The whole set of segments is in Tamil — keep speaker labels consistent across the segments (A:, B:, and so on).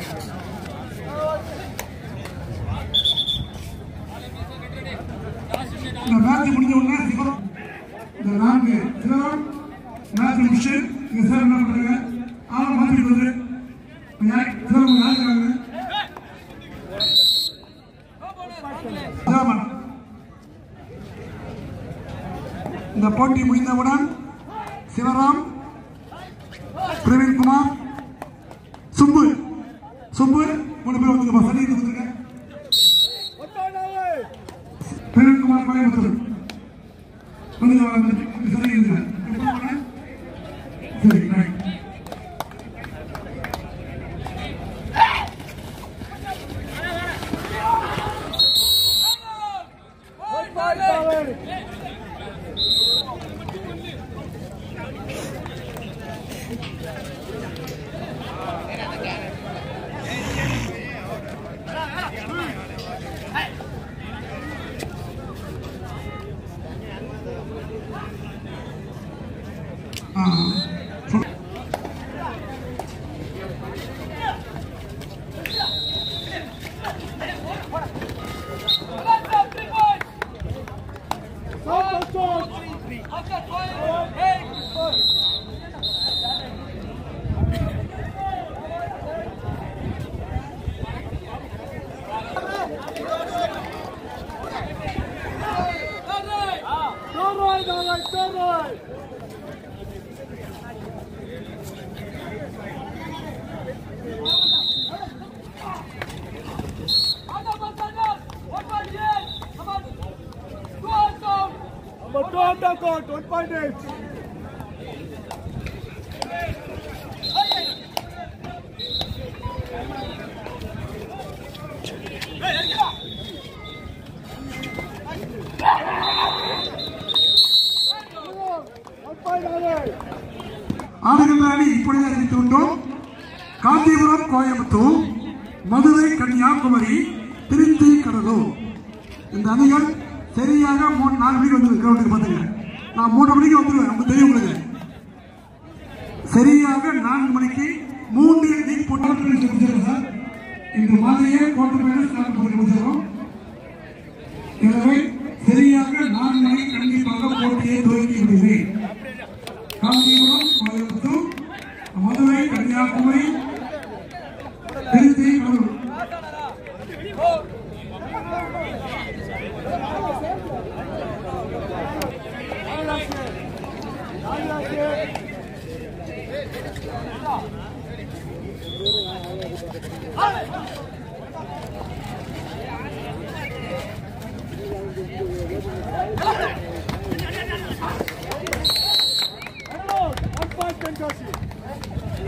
A: இந்த மேட்ச் முடிஞ்ச உடனே சிவம் இந்த நான்கு சிவம் மேட்ச் முடிச்சு இங்க சார் என்ன பண்றாங்க ஆளை மாத்திட்டு வந்து யார் சிவம் யார் இருக்காங்க சிவமன். இந்த போட்டி முடிந்தவுடன் சிவராம் பிரவீன்குமார் சுப்பு சுப்பு மூணு பேர் வந்துருப்பா சரி வந்துருங்க பிரவீன்குமார் கோயம்புத்தூர் வந்து வந்து சரி இருங்க சரி ரைட் ஆ சொல்
B: Number two on the court, one point eight. One point away.
A: ஆடுகின்ற அணி இப்பொழுது அறிவித்து கொண்டோம் காஞ்சிபுரம் கோயம்புத்தூர் மதுரை கன்னியாகுமரி திருச்சி கடலூர் இந்த அணிகள் சரியாக மூணு நாலு மணிக்கு வந்து கிரவுண்டுக்கு பார்த்துங்க நான் மூன்று மணிக்கு வந்துடுவேன் நமக்கு தெரியும் உங்களுக்கு சரியாக நான்கு மணிக்கு மூன்று லீக் போட்டு சார் இந்த மாதிரியே கோட்டை மைனஸ் நான்கு போட்டு முடிச்சிடும் எனவே சரியாக நான்கு மணிக்கு கண்டிப்பாக போட்டியை துவக்கி விடுகிறேன் Kanchipuram Coimbatore Madurai Kanyakumari Trichy Cuddalore
B: One point Tenkasi.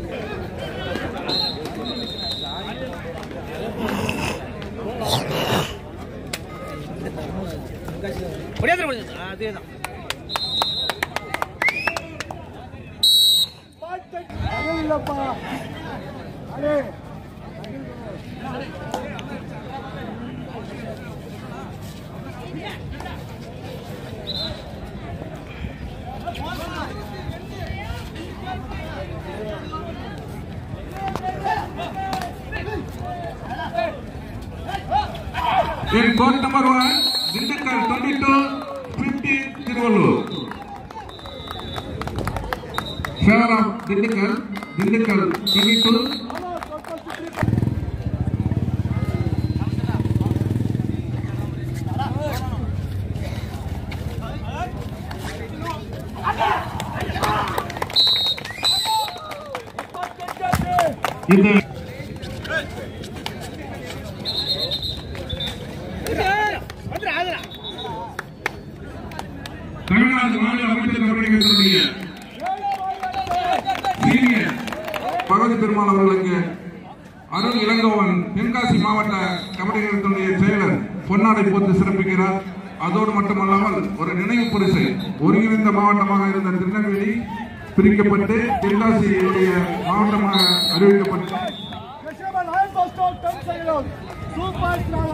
C: முடியாது முடியாது அதேதான்
B: Point Tenkasi. ಅದೇ ಇಲ್ಲಪ್ಪ ಅದೇ
D: In court number one, Dintakar 22, 50 Tiruvallur. Favor of Dintakar, Dintakar 22, இந்த
C: வந்துடா அதுடா
D: தமிழ்நாடு மாநில அமைச்சர் கபடிகளுடைய சீனியர் பகவதி பெருமாள் அவர்களுக்கு அருண் இளங்கோவன் தென்காசி மாவட்ட கபடி நிறுவனத்துடைய செயலர் பொன்னாடை போட்டு சிறப்பிக்கிறார் அதோடு மட்டுமல்லாமல் ஒரு நினைவு பரிசு ஒருங்கிணைந்த மாவட்டமாக இருந்த திருநெல்வேலி பிரிக்கப்பட்டு தென்காசியுடைய மாவட்டமாக அறிவிக்கப்பட்டு
B: Keshav Lion Bus Stop, 10 seconds out. Two points now.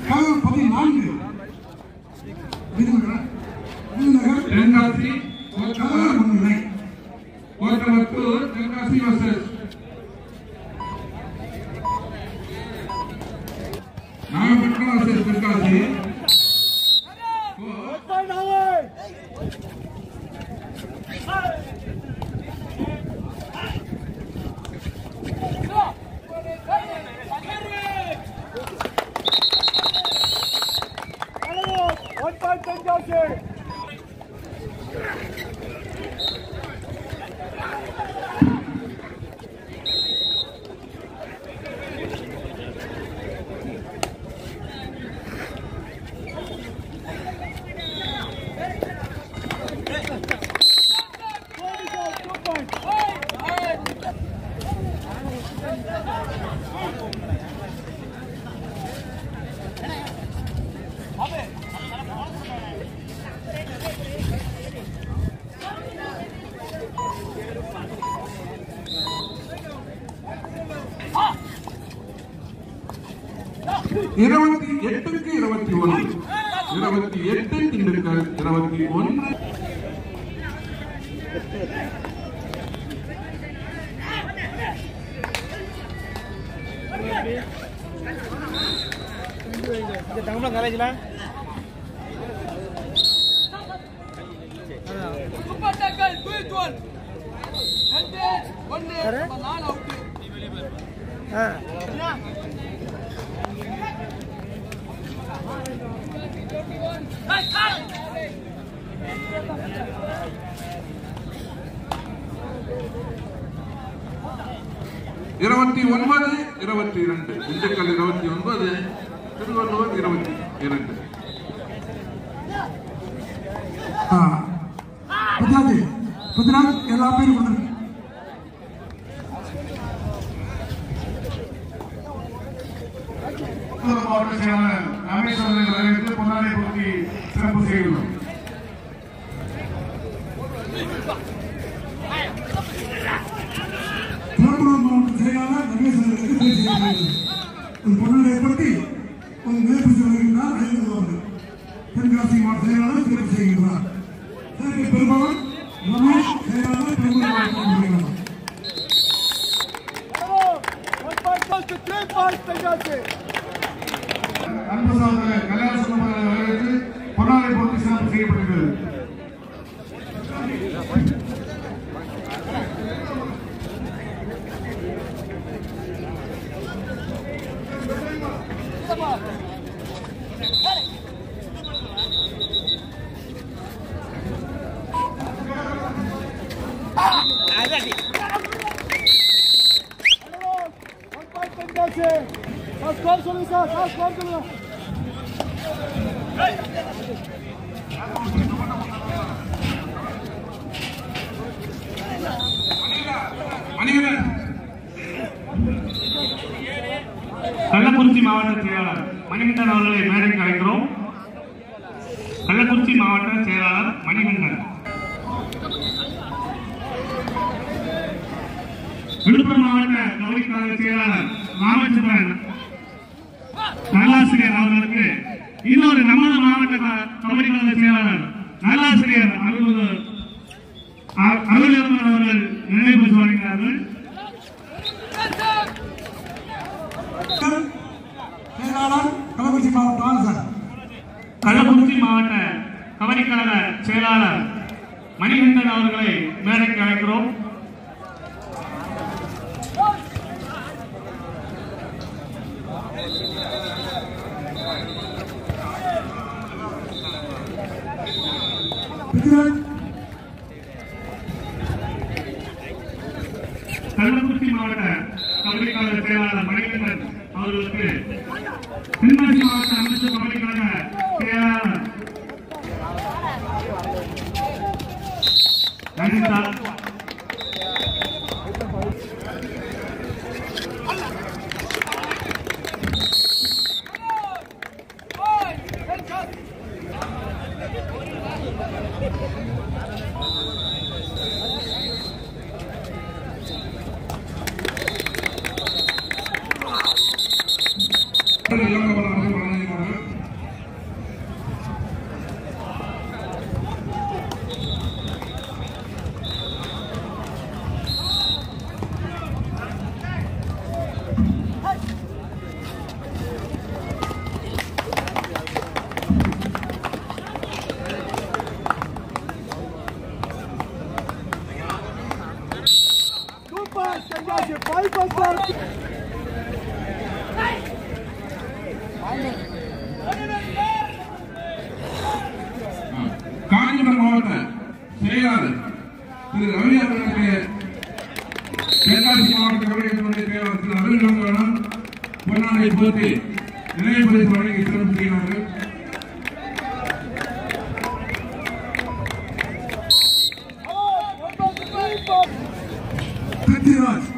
A: கழகம் பதினான்கு விருதுநகர் விருதுநகர்
D: தென்காசி
A: கழகம் முன்னிலை
D: Kottamathur Tenkasi versus Nagapattinam versus Tenkasi
B: Find our way. One point Tenkasi. Two points.
D: இருபத்தி எட்டுக்கு இருபத்தி ஒன்று இருபத்தி எட்டு திண்டுக்கல் இருபத்தி ஒன்று
C: இந்த தங்கமலம் காலேஜில்
E: துப்பட்டாக்கள் தூய்த்தோல் ரெண்டு ஒன்று நாலு அவுட்டு
C: ஆ
D: இருபத்தி ஒன்பது இருபத்தி இரண்டு திண்டுக்கல் இருபத்தி ஒன்பது திருவள்ளுவர் இருபத்தி இரண்டு
A: ஆ. பத்தாவது பத்தாவது எல்லா பேரும் கொடுங்க
F: புத்தூர் மாவட்ட செயலாளர் ராமேஸ்வரனை வரவேற்று பொன்னாடை பொருத்தி சிறப்பு செய்துள்ளோம்
A: திருவண்ணாமலை மாவட்ட செயலாளர் ரமேஷ் அவர்களுக்கு பேசுகிறார்கள் ஒரு பொருளை ஏற்படுத்தி ஒரு மேற்கு செல்கின்றார் ஐந்து ரூபாய் தென்காசி மாவட்ட செயலாளர் சிறப்பு செய்கின்றார் இதற்கு பெருமாள் ரமேஷ் செயலாளர் பெருமாள் மாவட்ட செயலாளர்
B: One point goes to three points Tenkasi.
F: அன்பு சகோதரர் கல்யாண சுந்தரனை வரவேற்று பொன்னாடை பொருத்தி சிறப்பு செய்யப்பட்டிருக்கிறது
C: அதாட்டி
B: One point Tenkasi. Sir, score சொல்லுங்க சார் சார் score சொல்லுங்க
D: மணிகண்டன்
G: கள்ளக்குறிச்சி மாவட்ட செயலாளர் மணிகண்டன் அவர்களை மேடைக்கு அழைக்கிறோம் கள்ளக்குறிச்சி மாவட்ட செயலாளர் மணிகண்டன் விழுப்புரம் மாவட்ட கல்விக்காக செயலாளர் ராமச்சந்திரன் நல்லாசிரியர் அவர்களுக்கு இன்னொரு நமது மாவட்ட க- கபடி கழக செயலாளர் நல்லாசிரியர் அருள் அருள் அவர்கள் நினைவு வழங்கினார்கள்
A: செயலாளர் கள்ளக்குறிச்சி மாவட்டம் வாங்க சார்
G: கள்ளக்குறிச்சி மாவட்ட கபடி கழக செயலாளர் மணிகண்டன் அவர்களை மேடைக்கு அழைக்கிறோம்
A: பிருத்திராஜ்
G: கள்ளக்குறிச்சி மாவட்ட கபடி கழக செயலாளர் மணிகண்டன் அவர்களுக்கு தென்காசி மாவட்ட அமைச்சர் கபடி கழக செயலாளர் ரஞ்சிதா
D: இளங்கவன் அவர்கள் வழங்குகிறார்கள் மாவட்ட செயலாளர் திரு ரவி அவர்களுக்கு தென்காசி மாவட்ட கபடி செயலாளர் திரு அருள் கங்கவனம் பொன்னாடை போட்டி நினைவு பரிசு வழங்கி சிறப்பு செய்கிறார்கள்
A: பிருத்திவிராஜ்